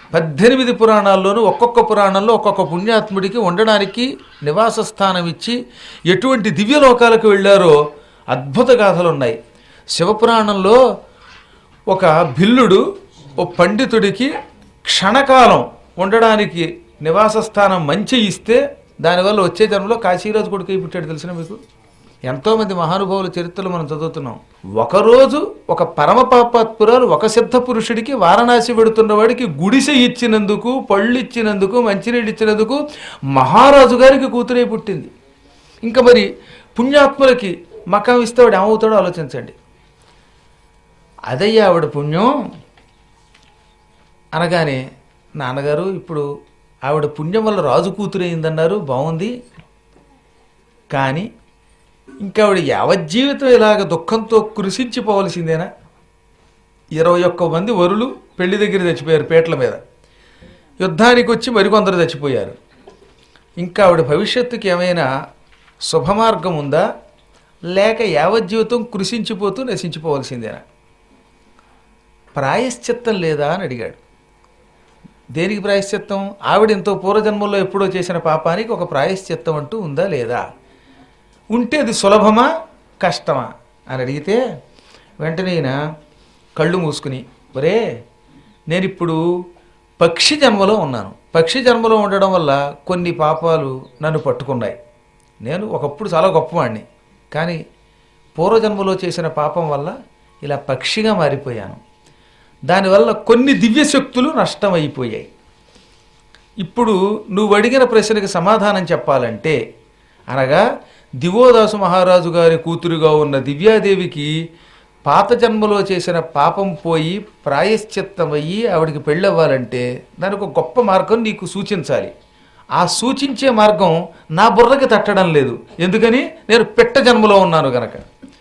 పద్దెనిమిది పురాణాల్లోనూ ఒక్కొక్క పురాణంలో ఒక్కొక్క పుణ్యాత్ముడికి ఉండడానికి నివాస స్థానం ఇచ్చి ఎటువంటి దివ్యలోకాలకు వెళ్ళారో అద్భుత గాథలు ఉన్నాయి శివపురాణంలో ఒక భిల్లుడు ఓ పండితుడికి క్షణకాలం ఉండడానికి నివాస స్థానం మంచి ఇస్తే దానివల్ల వచ్చే జన్మలో కాశీరాజు కొడుకు పుట్టాడు తెలిసిన మీకు ఎంతోమంది మహానుభావుల చరిత్రలు మనం చదువుతున్నాం ఒకరోజు ఒక పరమ పాపాత్పురాలు ఒక సిద్ధ పురుషుడికి వారణాసి వెడుతున్నవాడికి గుడిసె ఇచ్చినందుకు పళ్ళు ఇచ్చినందుకు మంచినీళ్ళు ఇచ్చినందుకు మహారాజు గారికి కూతురే పుట్టింది ఇంకా మరి పుణ్యాత్ములకి మకం ఇస్తే వాడు ఏమవుతాడో ఆలోచించండి అదయ్యా ఆవిడ పుణ్యం అనగానే నాన్నగారు ఇప్పుడు ఆవిడ పుణ్యం వల్ల రాజు కూతురైందన్నారు బాగుంది కానీ ఇంకా ఆవిడ యావజ్జీవితం ఇలాగ దుఃఖంతో కృషించిపోవలసిందేనా ఇరవై ఒక్క మంది వరులు పెళ్లి దగ్గర చచ్చిపోయారు పీటల మీద యుద్ధానికి వచ్చి మరికొందరు చచ్చిపోయారు ఇంకా ఆవిడ భవిష్యత్తుకి ఏమైనా శుభమార్గం ఉందా లేక యావజ్జీవితం కృషించిపోతూ నశించిపోవలసిందేనా ప్రాయశ్చిత్తం లేదా అని అడిగాడు దేనికి ప్రాయశ్చిత్తం ఆవిడ ఎంతో పూర్వజన్మల్లో ఎప్పుడో చేసిన పాపానికి ఒక ప్రాయశ్చిత్తం అంటూ ఉందా లేదా ఉంటే అది సులభమా కష్టమా అని అడిగితే వెంటనే ఈయన కళ్ళు మూసుకుని ఒరే నేను ఇప్పుడు పక్షి జన్మలో ఉన్నాను పక్షి జన్మలో ఉండడం వల్ల కొన్ని పాపాలు నన్ను పట్టుకున్నాయి నేను ఒకప్పుడు చాలా గొప్పవాడిని కానీ పూర్వజన్మలో చేసిన పాపం వల్ల ఇలా పక్షిగా మారిపోయాను దానివల్ల కొన్ని దివ్య శక్తులు నష్టమైపోయాయి ఇప్పుడు నువ్వు అడిగిన ప్రశ్నకి సమాధానం చెప్పాలంటే అనగా దివోదాసు మహారాజు గారి కూతురుగా ఉన్న దివ్యాదేవికి పాత జన్మలో చేసిన పాపం పోయి ప్రాయశ్చిత్తమయ్యి ఆవిడికి పెళ్ళవ్వాలంటే దానికి ఒక గొప్ప మార్గం నీకు సూచించాలి ఆ సూచించే మార్గం నా బుర్రకి తట్టడం లేదు ఎందుకని నేను పెట్ట జన్మలో ఉన్నాను గనక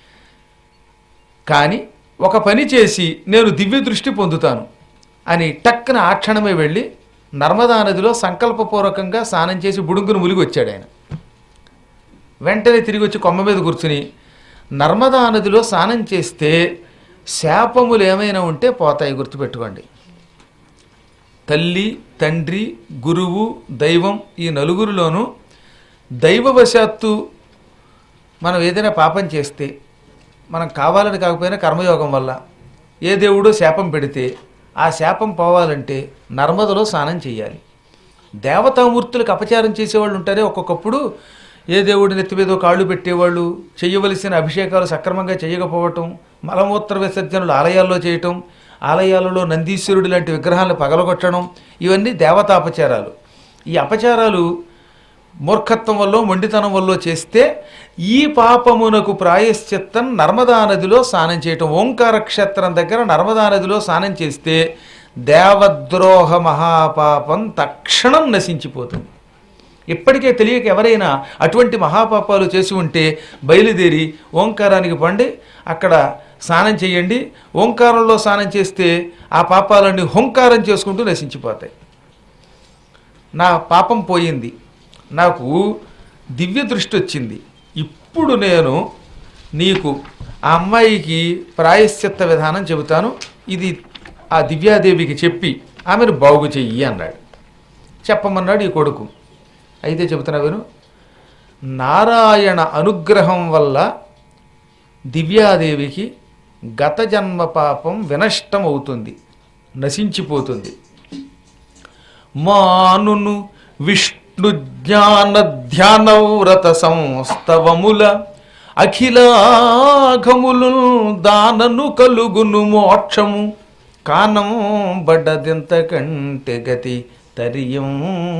కానీ ఒక పని చేసి నేను దివ్య దృష్టి పొందుతాను అని టక్కున ఆ క్షణమే వెళ్ళి నర్మదా నదిలో సంకల్పపూర్వకంగా స్నానం చేసి బుడుంగును ములిగి వచ్చాడు ఆయన వెంటనే తిరిగి వచ్చి కొమ్మ మీద కూర్చుని నర్మదా నదిలో స్నానం చేస్తే శాపములు ఏమైనా ఉంటే పోతాయి గుర్తుపెట్టుకోండి తల్లి తండ్రి గురువు దైవం ఈ నలుగురిలోనూ దైవవశాత్తు మనం ఏదైనా పాపం చేస్తే మనం కావాలని కాకపోయినా కర్మయోగం వల్ల ఏ దేవుడో శాపం పెడితే ఆ శాపం పోవాలంటే నర్మదలో స్నానం చేయాలి దేవతామూర్తులకు అపచారం చేసేవాళ్ళు ఉంటారే ఒక్కొక్కప్పుడు ఏ దేవుడి నెత్తి మీద కాళ్ళు పెట్టేవాళ్ళు చేయవలసిన అభిషేకాలు సక్రమంగా చేయకపోవటం మలమూత్ర విసర్జనలు ఆలయాల్లో చేయటం ఆలయాలలో నందీశ్వరుడు లాంటి విగ్రహాలను పగలగొట్టడం ఇవన్నీ దేవతాపచారాలు ఈ అపచారాలు మూర్ఖత్వం వల్ల మొండితనం వల్ల చేస్తే ఈ పాపమునకు ప్రాయశ్చిత్తం నర్మదా నదిలో స్నానం చేయటం ఓంకార క్షేత్రం దగ్గర నర్మదా నదిలో స్నానం చేస్తే దేవద్రోహ మహాపాపం తక్షణం నశించిపోతుంది ఇప్పటికే తెలియక ఎవరైనా అటువంటి మహాపాపాలు చేసి ఉంటే బయలుదేరి ఓంకారానికి పండి అక్కడ స్నానం చేయండి ఓంకారంలో స్నానం చేస్తే ఆ పాపాలన్నీ హోంకారం చేసుకుంటూ నశించిపోతాయి నా పాపం పోయింది నాకు దివ్య దృష్టి వచ్చింది ఇప్పుడు నేను నీకు ఆ అమ్మాయికి ప్రాయశ్చిత్త విధానం చెబుతాను ఇది ఆ దివ్యాదేవికి చెప్పి ఆమెను బాగు చెయ్యి అన్నాడు చెప్పమన్నాడు ఈ కొడుకు అయితే చెబుతున్నా విను నారాయణ అనుగ్రహం వల్ల దివ్యాదేవికి గత జన్మ పాపం వినష్టం అవుతుంది నశించిపోతుంది మానును విష్ణు జ్ఞాన ధ్యాన వ్రత సంస్తవముల అఖిలాఘములు దానను కలుగును మోక్షము కానం బడ్డదింత కంటే గతి తరియం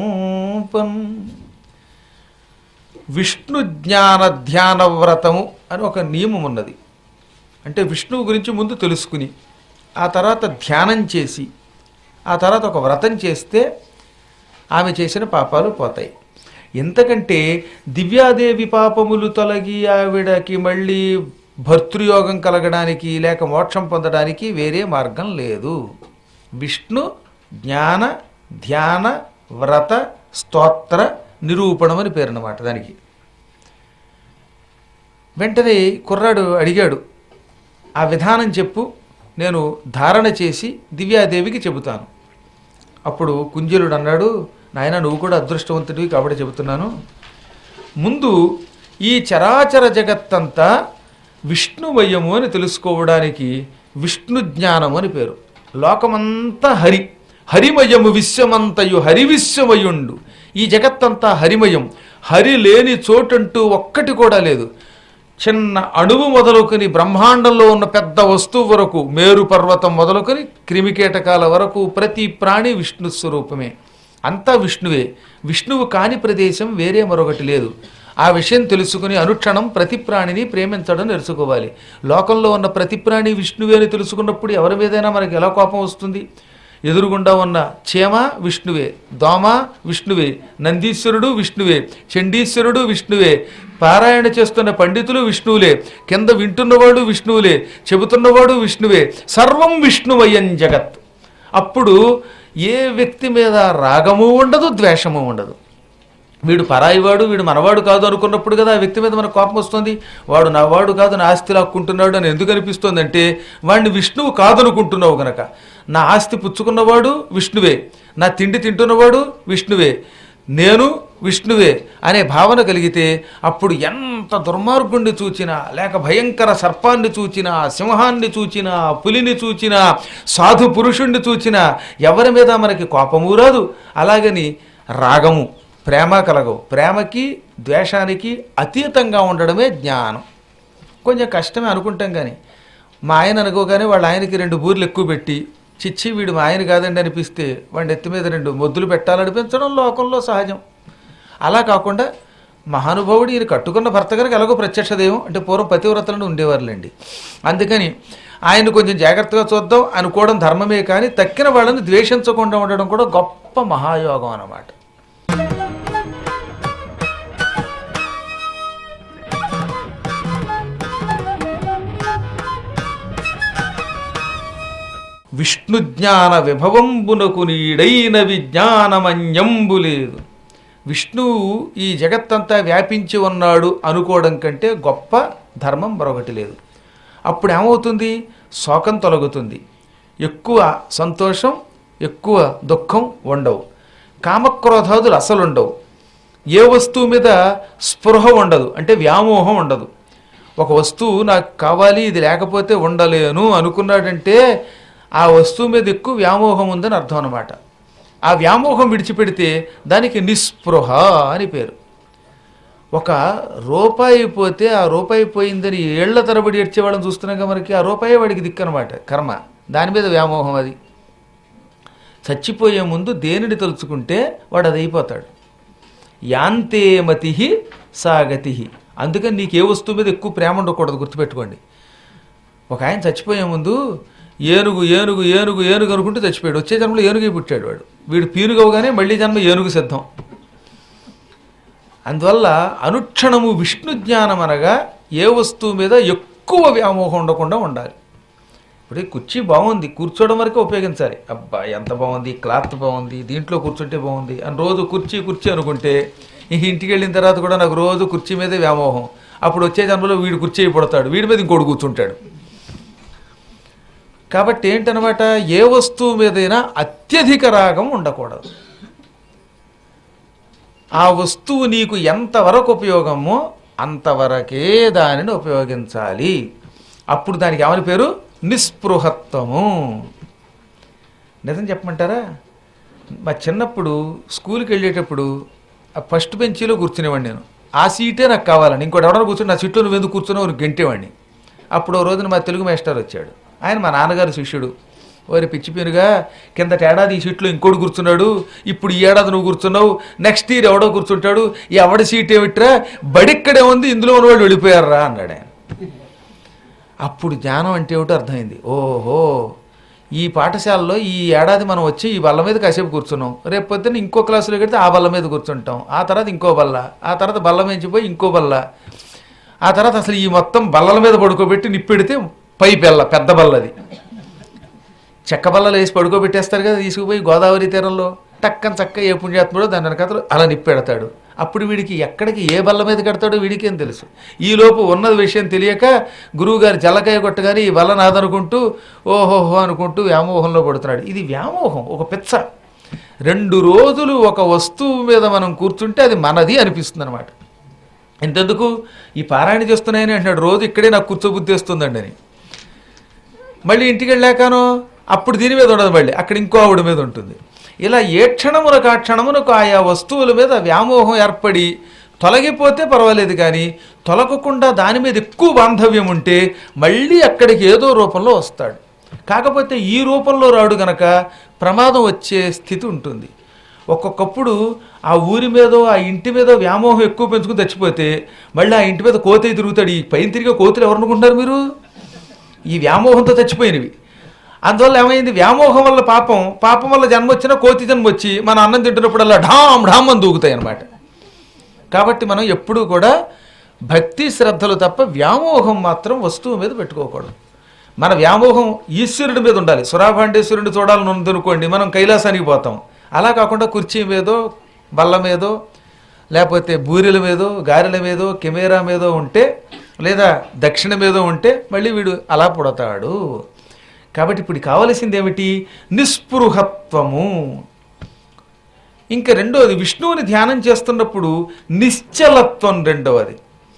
విష్ణు జ్ఞాన ధ్యాన వ్రతము అని ఒక నియమం ఉన్నది అంటే విష్ణువు గురించి ముందు తెలుసుకుని ఆ తర్వాత ధ్యానం చేసి ఆ తర్వాత ఒక వ్రతం చేస్తే ఆమె చేసిన పాపాలు పోతాయి ఎంతకంటే దివ్యాదేవి పాపములు తొలగి ఆవిడకి మళ్ళీ భర్తృయోగం కలగడానికి లేక మోక్షం పొందడానికి వేరే మార్గం లేదు విష్ణు జ్ఞాన ధ్యాన వ్రత స్తోత్ర నిరూపణం అని పేరు అన్నమాట దానికి వెంటనే కుర్రాడు అడిగాడు ఆ విధానం చెప్పు నేను ధారణ చేసి దివ్యాదేవికి చెబుతాను అప్పుడు కుంజలుడు అన్నాడు నాయన నువ్వు కూడా అదృష్టవంతుడివి కాబట్టి చెబుతున్నాను ముందు ఈ చరాచర జగత్తంతా విష్ణుమయము అని తెలుసుకోవడానికి విష్ణు జ్ఞానము అని పేరు లోకమంతా హరి హరిమయము విశ్వమంతయు హరి విశ్వమయుండు ఈ జగత్తంతా హరిమయం హరి లేని చోటంటూ ఒక్కటి కూడా లేదు చిన్న అణువు మొదలుకొని బ్రహ్మాండంలో ఉన్న పెద్ద వస్తువు వరకు మేరు పర్వతం మొదలుకొని క్రిమికీటకాల వరకు ప్రతి ప్రాణి విష్ణు స్వరూపమే అంతా విష్ణువే విష్ణువు కాని ప్రదేశం వేరే మరొకటి లేదు ఆ విషయం తెలుసుకుని అనుక్షణం ప్రతి ప్రాణిని ప్రేమించడం నేర్చుకోవాలి లోకంలో ఉన్న ప్రతి ప్రాణి విష్ణువే అని తెలుసుకున్నప్పుడు ఎవరి మీదైనా మనకి ఎలా కోపం వస్తుంది ఎదురుగుండా ఉన్న చేమ విష్ణువే దోమ విష్ణువే నందీశ్వరుడు విష్ణువే చండీశ్వరుడు విష్ణువే పారాయణ చేస్తున్న పండితులు విష్ణువులే కింద వింటున్నవాడు విష్ణువులే చెబుతున్నవాడు విష్ణువే సర్వం విష్ణువయ్యం జగత్ అప్పుడు ఏ వ్యక్తి మీద రాగము ఉండదు ద్వేషము ఉండదు వీడు పరాయివాడు వీడు మనవాడు కాదు అనుకున్నప్పుడు కదా ఆ వ్యక్తి మీద మనకు కోపం వస్తుంది వాడు నా వాడు కాదు నా ఆస్తి లాక్కుంటున్నాడు అని ఎందుకు అనిపిస్తుంది అంటే వాడిని విష్ణువు కాదనుకుంటున్నావు గనక నా ఆస్తి పుచ్చుకున్నవాడు విష్ణువే నా తిండి తింటున్నవాడు విష్ణువే నేను విష్ణువే అనే భావన కలిగితే అప్పుడు ఎంత దుర్మార్గుణ్ణి చూచినా లేక భయంకర సర్పాన్ని చూచినా సింహాన్ని చూచినా పులిని చూచినా సాధు పురుషుణ్ణి చూచినా ఎవరి మీద మనకి కోపము రాదు అలాగని రాగము ప్రేమ కలగవు ప్రేమకి ద్వేషానికి అతీతంగా ఉండడమే జ్ఞానం కొంచెం కష్టమే అనుకుంటాం కానీ మా ఆయన అనుకోగానే వాళ్ళ ఆయనకి రెండు బూర్లు ఎక్కువ పెట్టి చిచ్చి వీడు మా ఆయన కాదండి అనిపిస్తే వాడి ఎత్తి మీద రెండు మొద్దులు పెట్టాలనిపించడం లోకంలో సహజం అలా కాకుండా మహానుభావుడు ఈయన కట్టుకున్న భర్త గారికి ఎలాగో ప్రత్యక్ష దైవం అంటే పూర్వం పతివ్రతలను ఉండేవారులేండి అందుకని ఆయన కొంచెం జాగ్రత్తగా చూద్దాం అనుకోవడం ధర్మమే కానీ తక్కిన వాళ్ళని ద్వేషించకుండా ఉండడం కూడా గొప్ప మహాయోగం అన్నమాట విష్ణు జ్ఞాన విభవంబునకు నీడైన విజ్ఞానమన్యంబు లేదు విష్ణువు ఈ జగత్తంతా వ్యాపించి ఉన్నాడు అనుకోవడం కంటే గొప్ప ధర్మం మరొకటి లేదు అప్పుడు ఏమవుతుంది శోకం తొలగుతుంది ఎక్కువ సంతోషం ఎక్కువ దుఃఖం ఉండవు కామక్రోధాదులు అసలు ఉండవు ఏ వస్తువు మీద స్పృహ ఉండదు అంటే వ్యామోహం ఉండదు ఒక వస్తువు నాకు కావాలి ఇది లేకపోతే ఉండలేను అనుకున్నాడంటే ఆ వస్తువు మీద ఎక్కువ వ్యామోహం ఉందని అర్థం అనమాట ఆ వ్యామోహం విడిచిపెడితే దానికి నిస్పృహ అని పేరు ఒక రూపాయి పోతే ఆ రూపాయి పోయిందని ఏళ్ల తరబడి ఏడ్చేవాళ్ళని చూస్తున్నాగా మనకి ఆ రూపాయి వాడికి దిక్కనమాట కర్మ దాని మీద వ్యామోహం అది చచ్చిపోయే ముందు దేనిని తలుచుకుంటే వాడు అది అయిపోతాడు యాంతే మతి సాగతి అందుకని నీకు ఏ వస్తువు మీద ఎక్కువ ప్రేమ ఉండకూడదు గుర్తుపెట్టుకోండి ఒక ఆయన చచ్చిపోయే ముందు ఏనుగు ఏనుగు ఏనుగు ఏనుగు అనుకుంటూ చచ్చిపోయాడు వచ్చే జన్మలో ఏనుగే పుట్టాడు వాడు వీడు పీనుగవగానే మళ్ళీ జన్మ ఏనుగు సిద్ధం అందువల్ల అనుక్షణము విష్ణు జ్ఞానం అనగా ఏ వస్తువు మీద ఎక్కువ వ్యామోహం ఉండకుండా ఉండాలి ఇప్పుడు ఈ కుర్చీ బాగుంది కూర్చోవడం వరకే ఉపయోగించాలి అబ్బా ఎంత బాగుంది క్లాత్ బాగుంది దీంట్లో కూర్చుంటే బాగుంది అని రోజు కుర్చీ కుర్చీ అనుకుంటే ఇంక ఇంటికి వెళ్ళిన తర్వాత కూడా నాకు రోజు కుర్చీ మీదే వ్యామోహం అప్పుడు వచ్చే జన్మలో వీడు కుర్చీ అయిపోతాడు వీడి మీద ఇంకోటి కూర్చుంటాడు కాబట్టి ఏంటనమాట ఏ వస్తువు మీదైనా అత్యధిక రాగం ఉండకూడదు ఆ వస్తువు నీకు ఎంతవరకు ఉపయోగమో అంతవరకే దానిని ఉపయోగించాలి అప్పుడు దానికి ఏమని పేరు నిస్పృహత్వము నిజం చెప్పమంటారా మా చిన్నప్పుడు స్కూల్కి వెళ్ళేటప్పుడు ఆ ఫస్ట్ బెంచీలో కూర్చునేవాడిని నేను ఆ సీటే నాకు కావాలని ఇంకోటి ఎవడన్నా కూర్చుని నా సీట్లో నువ్వు ఎందుకు కూర్చున్నావు నువ్వు గెంటేవాడిని అప్పుడు ఓ రోజున మా తెలుగు మాస్టర్ వచ్చాడు ఆయన మా నాన్నగారు శిష్యుడు ఓరి పిచ్చి పీనుగా కిందటి ఏడాది ఈ సీట్లో ఇంకోటి కూర్చున్నాడు ఇప్పుడు ఈ ఏడాది నువ్వు కూర్చున్నావు నెక్స్ట్ ఇయర్ ఎవడో కూర్చుంటాడు ఈ ఎవడి సీట్ ఏమిట్రా బడిక్కడే ఉంది ఇందులో ఉన్నవాళ్ళు వెళ్ళిపోయారా అన్నాడు ఆయన అప్పుడు జ్ఞానం అంటే ఏమిటో అర్థమైంది ఓహో ఈ పాఠశాలలో ఈ ఏడాది మనం వచ్చి ఈ బల్ల మీద కాసేపు కూర్చున్నాం రేపు పొద్దున్న ఇంకో క్లాసులో కడితే ఆ బల్ల మీద కూర్చుంటాం ఆ తర్వాత ఇంకో బల్ల ఆ తర్వాత బల్ల మించిపోయి ఇంకో బల్ల ఆ తర్వాత అసలు ఈ మొత్తం బల్లల మీద పడుకోబెట్టి నిప్పెడితే పై బెల్ల పెద్ద బల్లది చెక్క బల్లలు వేసి పడుకోబెట్టేస్తారు కదా తీసుకుపోయి గోదావరి తీరంలో టక్కన చక్క ఏ పుణ్యాత్ముడో దాని వెనకాతలు అలా నిప్పెడతాడు అప్పుడు వీడికి ఎక్కడికి ఏ బల్ల మీద కడతాడో వీడికేం తెలుసు ఈలోపు ఉన్నది విషయం తెలియక గురువుగారు జల్లకాయ కొట్టగానే ఈ బల్ల నాదనుకుంటూ ఓహోహో అనుకుంటూ వ్యామోహంలో పడుతున్నాడు ఇది వ్యామోహం ఒక పిచ్చ రెండు రోజులు ఒక వస్తువు మీద మనం కూర్చుంటే అది మనది అనిపిస్తుంది అనమాట ఇంతెందుకు ఈ పారాయణ చేస్తున్నాయని అంటున్నాడు రోజు ఇక్కడే నాకు కూర్చోబుద్ధి వస్తుందండి అని మళ్ళీ ఇంటికి వెళ్ళాకనో అప్పుడు దీని మీద ఉండదు మళ్ళీ అక్కడ ఇంకో ఆవిడ మీద ఉంటుంది ఇలా ఏ క్షణమునకు ఆ క్షణమునకు ఆయా వస్తువుల మీద వ్యామోహం ఏర్పడి తొలగిపోతే పర్వాలేదు కానీ తొలగకుండా దాని మీద ఎక్కువ బాంధవ్యం ఉంటే మళ్ళీ అక్కడికి ఏదో రూపంలో వస్తాడు కాకపోతే ఈ రూపంలో రాడు గనక ప్రమాదం వచ్చే స్థితి ఉంటుంది ఒక్కొక్కప్పుడు ఆ ఊరి మీదో ఆ ఇంటి మీద వ్యామోహం ఎక్కువ పెంచుకుని చచ్చిపోతే మళ్ళీ ఆ ఇంటి మీద కోతే తిరుగుతాడు ఈ పైన తిరిగే కోతులు ఎవరు అనుకుంటారు మీరు ఈ వ్యామోహంతో చచ్చిపోయినవి అందువల్ల ఏమైంది వ్యామోహం వల్ల పాపం పాపం వల్ల జన్మ వచ్చినా కోతి జన్మ వచ్చి మన అన్నం తింటున్నప్పుడల్లా ఢామ్ ఢామ్ అని దూకుతాయి అన్నమాట కాబట్టి మనం ఎప్పుడూ కూడా భక్తి శ్రద్ధలు తప్ప వ్యామోహం మాత్రం వస్తువు మీద పెట్టుకోకూడదు మన వ్యామోహం ఈశ్వరుడి మీద ఉండాలి సురాభాండేశ్వరుడిని చూడాలని ఉందనుకోండి మనం కైలాసానికి పోతాం అలా కాకుండా కుర్చీ మీదో బల్ల మీదో లేకపోతే బూరెల మీదో గారెల మీదో కెమెరా మీదో ఉంటే లేదా దక్షిణ మీదో ఉంటే మళ్ళీ వీడు అలా పుడతాడు కాబట్టి ఇప్పుడు కావలసింది ఏమిటి నిస్పృహత్వము ఇంకా రెండవది విష్ణువుని ధ్యానం చేస్తున్నప్పుడు నిశ్చలత్వం రెండవది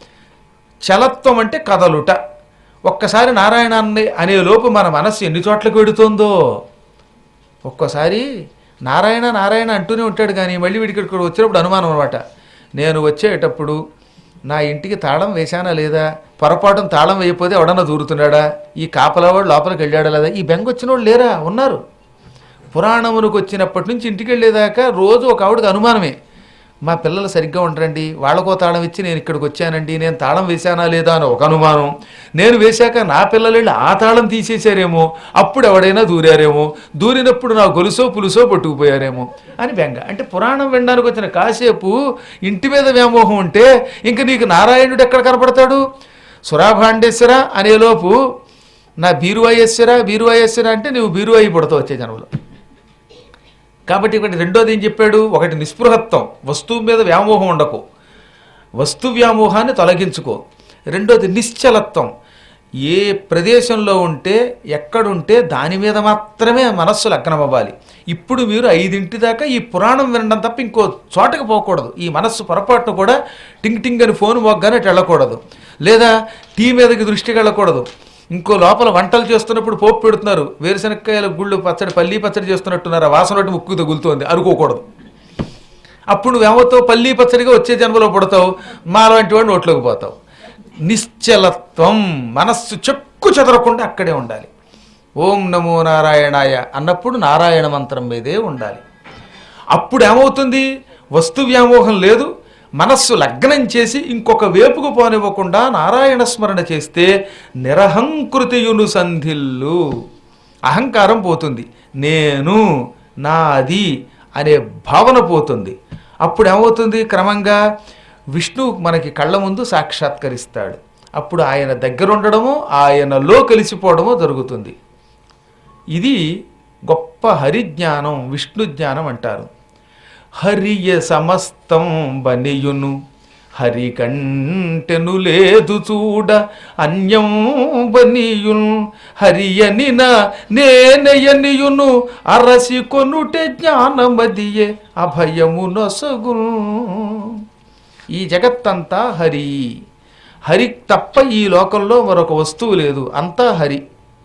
చలత్వం అంటే కదలుట ఒక్కసారి నారాయణాన్ని అనే లోపు మన మనస్సు ఎన్ని చోట్లకు వెడుతుందో ఒక్కోసారి నారాయణ నారాయణ అంటూనే ఉంటాడు కానీ మళ్ళీ వీడికి ఇక్కడ వచ్చినప్పుడు అనుమానం అనమాట నేను వచ్చేటప్పుడు నా ఇంటికి తాళం వేశానా లేదా పొరపాటున తాళం వేయకపోతే ఎవడన్నా దూరుతున్నాడా ఈ కాపలవాడు లోపలికి వెళ్ళాడా లేదా ఈ బెంగ వచ్చిన వాళ్ళు లేరా ఉన్నారు పురాణమునికి వచ్చినప్పటి నుంచి ఇంటికి వెళ్ళేదాకా రోజు ఒక ఆవిడకి అనుమానమే మా పిల్లలు సరిగ్గా ఉండరండి వాళ్ళకో తాళం ఇచ్చి నేను ఇక్కడికి వచ్చానండి నేను తాళం వేశానా లేదా అని ఒక అనుమానం నేను వేశాక నా పిల్లలు వెళ్ళి ఆ తాళం తీసేశారేమో అప్పుడు ఎవడైనా దూరారేమో దూరినప్పుడు నా గొలుసో పులుసో పట్టుకుపోయారేమో అని బెంగ అంటే పురాణం వినడానికి వచ్చిన కాసేపు ఇంటి మీద వ్యామోహం ఉంటే ఇంక నీకు నారాయణుడు ఎక్కడ కనపడతాడు సురాభాండేశ్వర అనేలోపు నా బీరువాయేశ్వర బీరువాయేశ్వర అంటే నువ్వు బీరువాయి పుడతావు వచ్చే జనంలో కాబట్టి ఇక్కడ రెండోది ఏం చెప్పాడు ఒకటి నిస్పృహత్వం వస్తువు మీద వ్యామోహం ఉండకు వస్తు వ్యామోహాన్ని తొలగించుకో రెండోది నిశ్చలత్వం ఏ ప్రదేశంలో ఉంటే ఎక్కడుంటే దాని మీద మాత్రమే మనస్సు లగ్నం అవ్వాలి ఇప్పుడు మీరు ఐదింటి దాకా ఈ పురాణం వినడం తప్ప ఇంకో చోటకి పోకూడదు ఈ మనస్సు పొరపాటును కూడా టింగ్ టింగ్ అని ఫోన్ మోగ్గానే అటు వెళ్ళకూడదు లేదా టీ మీదకి దృష్టికి వెళ్ళకూడదు ఇంకో లోపల వంటలు చేస్తున్నప్పుడు పోపు పెడుతున్నారు వేరుశనక్కాయల గుళ్ళు పచ్చడి పల్లీ పచ్చడి చేస్తున్నట్టున్నారు ఆ వాసన ఒకటి ముక్కు తగులుతోంది అనుకోకూడదు అప్పుడు నువ్వేమవుతావు పల్లీ పచ్చడిగా వచ్చే జన్మలో పుడతావు మా లాంటి వాడు నోట్లోకి పోతావు నిశ్చలత్వం మనస్సు చెక్కు చెదరకుండా అక్కడే ఉండాలి ఓం నమో నారాయణాయ అన్నప్పుడు నారాయణ మంత్రం మీదే ఉండాలి అప్పుడు ఏమవుతుంది వస్తు వ్యామోహం లేదు మనస్సు లగ్నం చేసి ఇంకొక వేపుకు పోనివ్వకుండా నారాయణ స్మరణ చేస్తే నిరహంకృతియును సంధిల్లు అహంకారం పోతుంది నేను నాది అనే భావన పోతుంది అప్పుడు ఏమవుతుంది క్రమంగా విష్ణు మనకి కళ్ళ ముందు సాక్షాత్కరిస్తాడు అప్పుడు ఆయన దగ్గర ఉండడము ఆయనలో కలిసిపోవడము జరుగుతుంది ఇది గొప్ప హరిజ్ఞానం విష్ణు జ్ఞానం అంటారు హరియ సమస్తం బనియును హరి కంటెను లేదు చూడ అన్యం బనియున్ హరియనిన నేనయనియును అరసి కొనుటే జ్ఞానమదియే అభయము నొసగున్ ఈ జగత్తంతా హరి హరి తప్ప ఈ లోకంలో మరొక వస్తువు లేదు అంతా హరి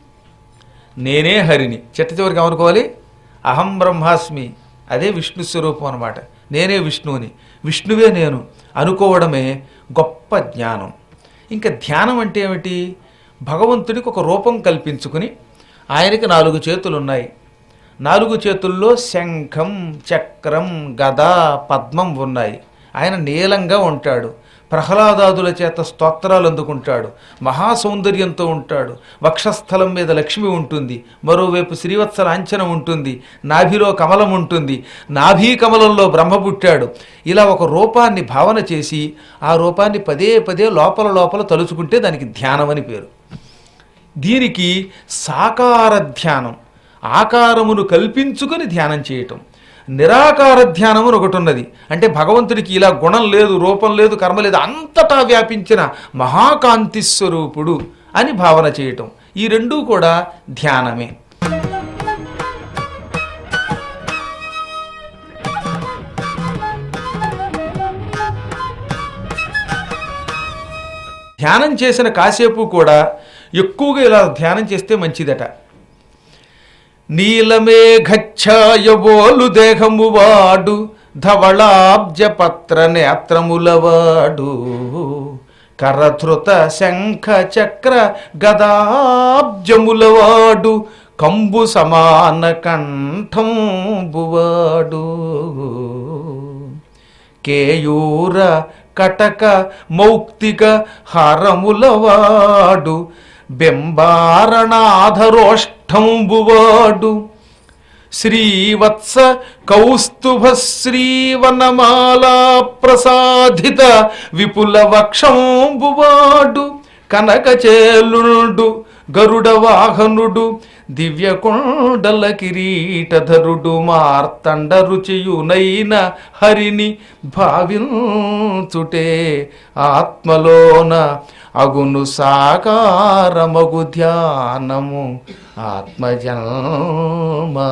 నేనే హరిని చిట్ట చివరికి ఏమనుకోవాలి అహం బ్రహ్మాస్మి అదే విష్ణు స్వరూపం అనమాట నేనే విష్ణువుని విష్ణువే నేను అనుకోవడమే గొప్ప జ్ఞానం ఇంకా ధ్యానం అంటే ఏమిటి భగవంతుడికి ఒక రూపం కల్పించుకుని ఆయనకి నాలుగు చేతులు ఉన్నాయి నాలుగు చేతుల్లో శంఖం చక్రం గద పద్మం ఉన్నాయి ఆయన నీలంగా ఉంటాడు ప్రహ్లాదాదుల చేత స్తోత్రాలు అందుకుంటాడు మహాసౌందర్యంతో ఉంటాడు వక్షస్థలం మీద లక్ష్మి ఉంటుంది మరోవైపు శ్రీవత్స లాంఛనం ఉంటుంది నాభిలో కమలం ఉంటుంది నాభీ కమలంలో బ్రహ్మ పుట్టాడు ఇలా ఒక రూపాన్ని భావన చేసి ఆ రూపాన్ని పదే పదే లోపల లోపల తలుచుకుంటే దానికి ధ్యానం అని పేరు దీనికి సాకార ధ్యానం ఆకారమును కల్పించుకొని ధ్యానం చేయటం నిరాకార ధ్యానం అని ఒకటి ఉన్నది అంటే భగవంతుడికి ఇలా గుణం లేదు రూపం లేదు కర్మ లేదు అంతటా వ్యాపించిన మహాకాంతి స్వరూపుడు అని భావన చేయటం ఈ రెండూ కూడా ధ్యానమే ధ్యానం చేసిన కాసేపు కూడా ఎక్కువగా ఇలా ధ్యానం చేస్తే మంచిదట నీలమేఘఛాయబోలు దేహము వాడు ధవళాబ్జ పత్ర నేత్రములవాడు కరధృత శంఖ చక్ర గదాబ్జములవాడు కంబు సమాన కంఠంబువాడు కేయూర కటక మౌక్తిక హారములవాడు బింబారణాధరోష్టంబువాడు శ్రీవత్స కౌస్తుభ శ్రీవనమాలా ప్రసాదిత విపుల వక్షంబువాడు కనకచేలుడు గరుడ వాహనుడు దివ్యకొండల కిరీటధరుడు మార్తండ రుచియునైన హరిని భావించుటే ఆత్మలోన అగును సాకారమగు ధ్యానము ఆత్మజన్మా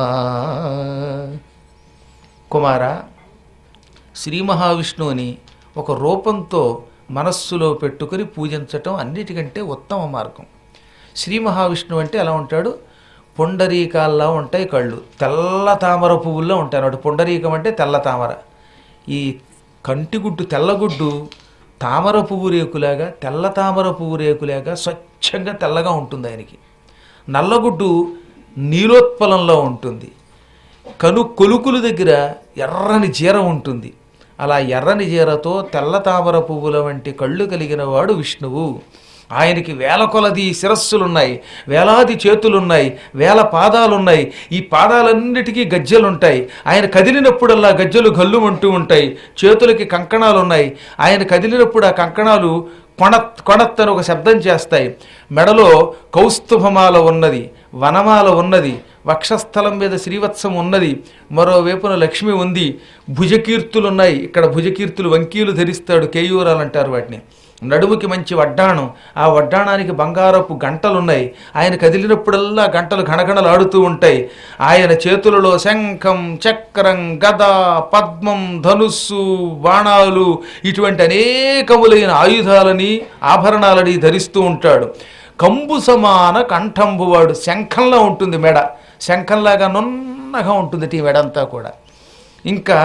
కుమార శ్రీ మహావిష్ణువుని ఒక రూపంతో మనస్సులో పెట్టుకుని పూజించటం అన్నిటికంటే ఉత్తమ మార్గం శ్రీ మహావిష్ణువు అంటే ఎలా ఉంటాడు పొండరీకాల్లా ఉంటాయి కళ్ళు తెల్ల తామర పువ్వుల్లో ఉంటాయి అన్నమాట పొండరీకం అంటే తెల్ల తామర ఈ కంటిగుడ్డు తెల్లగుడ్డు తామర పువ్వు రేకులాగా తెల్ల తామర పువ్వు రేకులాగా స్వచ్ఛంగా తెల్లగా ఉంటుంది ఆయనకి నల్లగుడ్డు నీలోత్పలంలో ఉంటుంది కను కొలుకుల దగ్గర ఎర్రని జీర ఉంటుంది అలా ఎర్రని జీరతో తెల్ల తామర పువ్వుల వంటి కళ్ళు కలిగిన వాడు విష్ణువు ఆయనకి వేల కొలది శిరస్సులున్నాయి వేలాది చేతులున్నాయి వేల పాదాలున్నాయి ఈ పాదాలన్నిటికీ గజ్జెలుంటాయి ఆయన కదిలినప్పుడల్లా గజ్జెలు గల్లుమంటూ ఉంటాయి చేతులకి కంకణాలు ఉన్నాయి ఆయన కదిలినప్పుడు ఆ కంకణాలు కొణత్ కొణత్ అని ఒక శబ్దం చేస్తాయి మెడలో కౌస్తుభమాల ఉన్నది వనమాల ఉన్నది వక్షస్థలం మీద శ్రీవత్సం ఉన్నది మరోవైపున లక్ష్మి ఉంది భుజకీర్తులు ఉన్నాయి ఇక్కడ భుజకీర్తులు వంకీలు ధరిస్తాడు కేయూరాలు అంటారు వాటిని నడుముకి మంచి వడ్డాణం ఆ వడ్డాణానికి బంగారపు గంటలున్నాయి ఆయన కదిలినప్పుడల్లా గంటలు గణగణలాడుతూ ఉంటాయి ఆయన చేతులలో శంఖం చక్రం గద పద్మం ధనుస్సు బాణాలు ఇటువంటి అనేకములైన ఆయుధాలని ఆభరణాలని ధరిస్తూ ఉంటాడు కంబు సమాన కంఠంబువాడు శంఖంలా ఉంటుంది మెడ శంఖంలాగా నున్నగా ఉంటుంది ఈ మెడంతా కూడా ఇంకా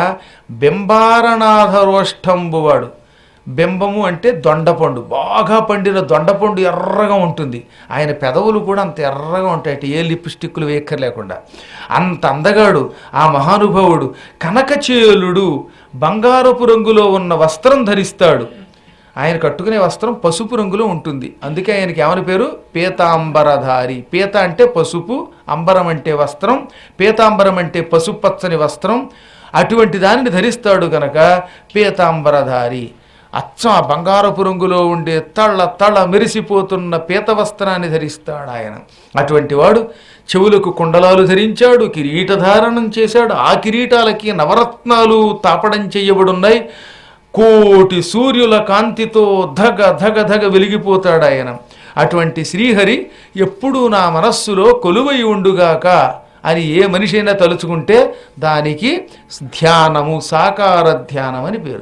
బింబారణాధరోష్టంబువాడు బింబము అంటే దొండపండు బాగా పండిన దొండపండు ఎర్రగా ఉంటుంది ఆయన పెదవులు కూడా అంత ఎర్రగా ఉంటాయి ఏ లిప్స్టిక్లు వేయక్కర్లేకుండా అంత అందగాడు ఆ మహానుభావుడు కనకచేలుడు బంగారపు రంగులో ఉన్న వస్త్రం ధరిస్తాడు ఆయన కట్టుకునే వస్త్రం పసుపు రంగులో ఉంటుంది అందుకే ఆయనకి ఏమని పేరు పీతాంబరధారి పీత అంటే పసుపు అంబరం అంటే వస్త్రం పీతాంబరం అంటే పసుపు పచ్చని వస్త్రం అటువంటి దానిని ధరిస్తాడు గనక పీతాంబరధారి అచ్చం ఆ బంగారపు రంగులో ఉండే తళ్ళ తళ మెరిసిపోతున్న పీత వస్త్రాన్ని ధరిస్తాడు ఆయన అటువంటి వాడు చెవులకు కుండలాలు ధరించాడు కిరీటధారణం చేశాడు ఆ కిరీటాలకి నవరత్నాలు తాపడం చేయబడున్నాయి కోటి సూర్యుల కాంతితో ధగ ధగ ధగ వెలిగిపోతాడు ఆయన అటువంటి శ్రీహరి ఎప్పుడూ నా మనస్సులో కొలువై ఉండుగాక అని ఏ మనిషి అయినా తలుచుకుంటే దానికి ధ్యానము సాకార ధ్యానం అని పేరు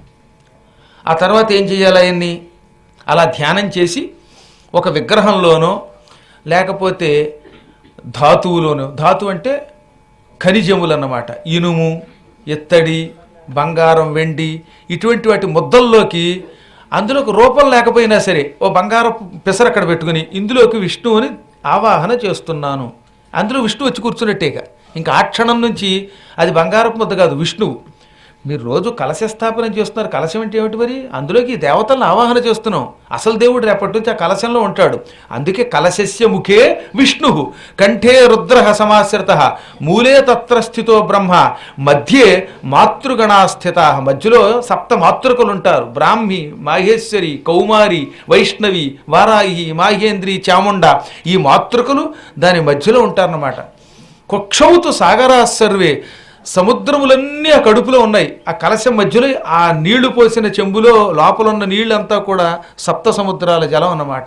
ఆ తర్వాత ఏం చేయాలి ఆయన్ని అలా ధ్యానం చేసి ఒక విగ్రహంలోనో లేకపోతే ధాతువులోనో ధాతు అంటే ఖనిజములు అన్నమాట ఇనుము ఎత్తడి బంగారం వెండి ఇటువంటి వాటి ముద్దల్లోకి అందులోకి రూపం లేకపోయినా సరే ఓ బంగారపు పిసర అక్కడ పెట్టుకుని ఇందులోకి విష్ణువుని ఆవాహన చేస్తున్నాను అందులో విష్ణు వచ్చి కూర్చున్నట్టేగా ఇంకా ఆ క్షణం నుంచి అది బంగారపు ముద్ద కాదు విష్ణువు మీరు రోజు కలశ స్థాపన చేస్తున్నారు కలశం అంటే ఏమిటి మరి అందులోకి ఈ దేవతలను ఆవాహన చేస్తున్నాం అసలు దేవుడు రేపటి నుంచి ఆ కలశంలో ఉంటాడు అందుకే కలశస్య ముఖే విష్ణు కంఠే రుద్ర సమాశ్రిత మూలే తత్ర స్థితో బ్రహ్మ మధ్యే మాతృగణా స్థిత మధ్యలో సప్త మాతృకలు ఉంటారు బ్రాహ్మి మాహేశ్వరి కౌమారి వైష్ణవి వారాహి మాహేంద్రి చాముండ ఈ మాతృకలు దాని మధ్యలో ఉంటారన్నమాట కుక్షౌతు సాగరా సర్వే సముద్రములన్నీ ఆ కడుపులో ఉన్నాయి ఆ కలశం మధ్యలో ఆ నీళ్లు పోసిన చెంబులో లోపల ఉన్న నీళ్ళంతా కూడా సప్త సముద్రాల జలం అన్నమాట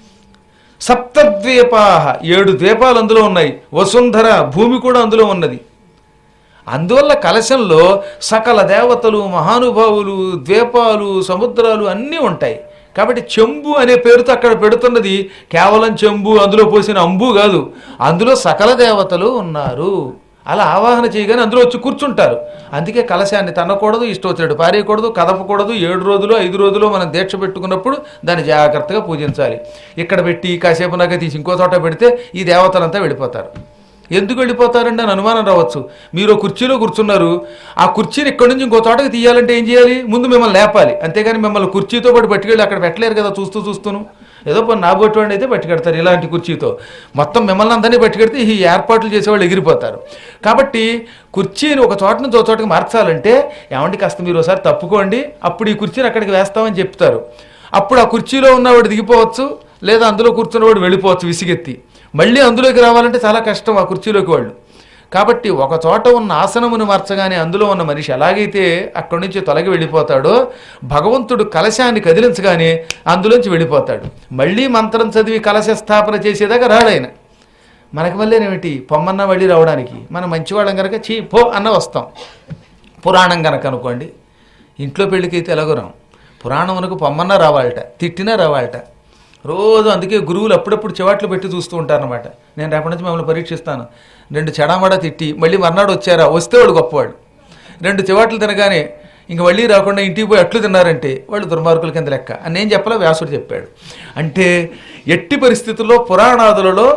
సప్తద్వీపాహ ఏడు ద్వీపాలు అందులో ఉన్నాయి వసుంధర భూమి కూడా అందులో ఉన్నది అందువల్ల కలశంలో సకల దేవతలు మహానుభావులు ద్వీపాలు సముద్రాలు అన్నీ ఉంటాయి కాబట్టి చెంబు అనే పేరుతో అక్కడ పెడుతున్నది కేవలం చెంబు అందులో పోసిన అంబు కాదు అందులో సకల దేవతలు ఉన్నారు అలా ఆవాహన చేయగానే అందులో వచ్చి కూర్చుంటారు అందుకే కలశాన్ని తన్నకూడదు ఇష్టవచ్చినట్టు పారేయకూడదు కదపకూడదు ఏడు రోజులు ఐదు రోజులు మనం దీక్ష పెట్టుకున్నప్పుడు దాన్ని జాగ్రత్తగా పూజించాలి ఇక్కడ పెట్టి కాసేపు నాక తీసి ఇంకో చోట పెడితే ఈ దేవతలంతా వెళ్ళిపోతారు ఎందుకు వెళ్ళిపోతారండి అని అనుమానం రావచ్చు మీరు ఓ కుర్చీలో కూర్చున్నారు ఆ కుర్చీని ఇక్కడి నుంచి ఇంకో చోటకి తీయాలంటే ఏం చేయాలి ముందు మిమ్మల్ని లేపాలి అంతేగాని మిమ్మల్ని కుర్చీతో పాటు పట్టుకెళ్ళి అక్కడ పెట్టలేరు కదా చూస్తూ చూస్తూను ఏదో పని నాబోటువంటి అయితే పట్టుకెడతారు ఇలాంటి కుర్చీతో మొత్తం మిమ్మల్ని అందరినీ పట్టుకెడితే ఈ ఏర్పాట్లు చేసేవాళ్ళు ఎగిరిపోతారు కాబట్టి కుర్చీని ఒక చోట నుంచి ఒక చోటకి మార్చాలంటే ఏమంటే కాస్త మీరు ఒకసారి తప్పుకోండి అప్పుడు ఈ కుర్చీని అక్కడికి వేస్తామని చెప్తారు అప్పుడు ఆ కుర్చీలో ఉన్నవాడు దిగిపోవచ్చు లేదా అందులో కూర్చున్నవాడు వెళ్ళిపోవచ్చు విసిగెత్తి మళ్ళీ అందులోకి రావాలంటే చాలా కష్టం ఆ కుర్చీలోకి వాళ్ళు కాబట్టి ఒక చోట ఉన్న ఆసనమును మార్చగానే అందులో ఉన్న మనిషి ఎలాగైతే అక్కడి నుంచి తొలగి వెళ్ళిపోతాడో భగవంతుడు కలశాన్ని కదిలించగానే అందులోంచి వెళ్ళిపోతాడు మళ్ళీ మంత్రం చదివి కలశ స్థాపన చేసేదాకా రాడాయన మనకి మళ్ళీ ఏమిటి పొమ్మన్న మళ్ళీ రావడానికి మనం మంచివాళ్ళం కనుక చీ పో అన్న వస్తాం పురాణం కనుక అనుకోండి ఇంట్లో పెళ్ళికైతే ఎలాగో రాం పురాణమునకు పొమ్మన్నా రావాలట తిట్టినా రావాలట రోజు అందుకే గురువులు అప్పుడప్పుడు చివాట్లు పెట్టి చూస్తూ ఉంటారనమాట నేను రేపటి నుంచి మిమ్మల్ని పరీక్షిస్తాను రెండు చెడామడ తిట్టి మళ్ళీ మర్నాడు వచ్చారా వస్తే వాళ్ళు గొప్పవాళ్ళు రెండు చివాట్లు తినగానే ఇంక మళ్ళీ రాకుండా ఇంటికి పోయి అట్లు తిన్నారంటే వాళ్ళు దుర్మార్గుల కింద లెక్క అని నేను చెప్పలే వ్యాసుడు చెప్పాడు అంటే ఎట్టి పరిస్థితుల్లో పురాణాదులలో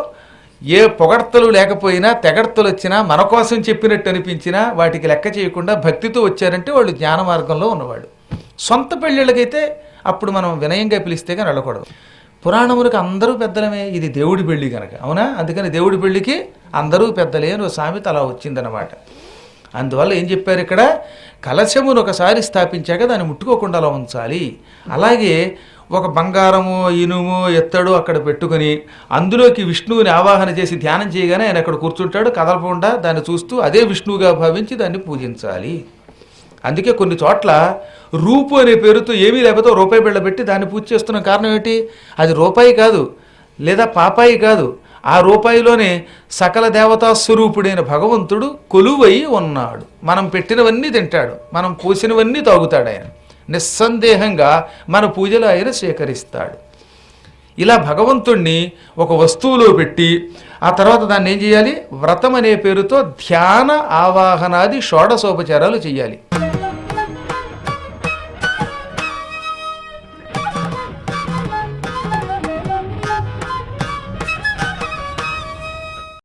ఏ పొగడ్తలు లేకపోయినా తెగడ్తలు వచ్చినా మన కోసం చెప్పినట్టు అనిపించినా వాటికి లెక్క చేయకుండా భక్తితో వచ్చారంటే వాళ్ళు జ్ఞాన మార్గంలో ఉన్నవాళ్ళు సొంత పెళ్ళిళ్ళకైతే అప్పుడు మనం వినయంగా పిలిస్తే కానీ వెళ్ళకూడదు పురాణములకు అందరూ పెద్దలమే ఇది దేవుడి పెళ్ళి కనుక అవునా అందుకని దేవుడి పెళ్ళికి అందరూ పెద్దలే అని ఓ సామెత అలా వచ్చిందనమాట అందువల్ల ఏం చెప్పారు ఇక్కడ కలశమును ఒకసారి స్థాపించాక దాన్ని ముట్టుకోకుండా అలా ఉంచాలి అలాగే ఒక బంగారము ఇనుము ఎత్తడు అక్కడ పెట్టుకొని అందులోకి విష్ణువుని ఆవాహన చేసి ధ్యానం చేయగానే ఆయన అక్కడ కూర్చుంటాడు కదలకుండా దాన్ని చూస్తూ అదే విష్ణువుగా భావించి దాన్ని పూజించాలి అందుకే కొన్ని చోట్ల రూపు అనే పేరుతో ఏమీ లేకపోతే ఓ రూపాయి బిళ్ళ పెట్టి దాన్ని పూజ చేస్తున్న కారణం ఏంటి అది రూపాయి కాదు లేదా పాపాయి కాదు ఆ రూపాయిలోనే సకల దేవతా స్వరూపుడైన భగవంతుడు కొలువై ఉన్నాడు మనం పెట్టినవన్నీ తింటాడు మనం పూసినవన్నీ తాగుతాడు ఆయన నిస్సందేహంగా మన పూజలు ఆయన స్వీకరిస్తాడు ఇలా భగవంతుణ్ణి ఒక వస్తువులో పెట్టి ఆ తర్వాత దాన్ని ఏం చేయాలి వ్రతం అనే పేరుతో ధ్యాన ఆవాహనాది షోడశోపచారాలు చేయాలి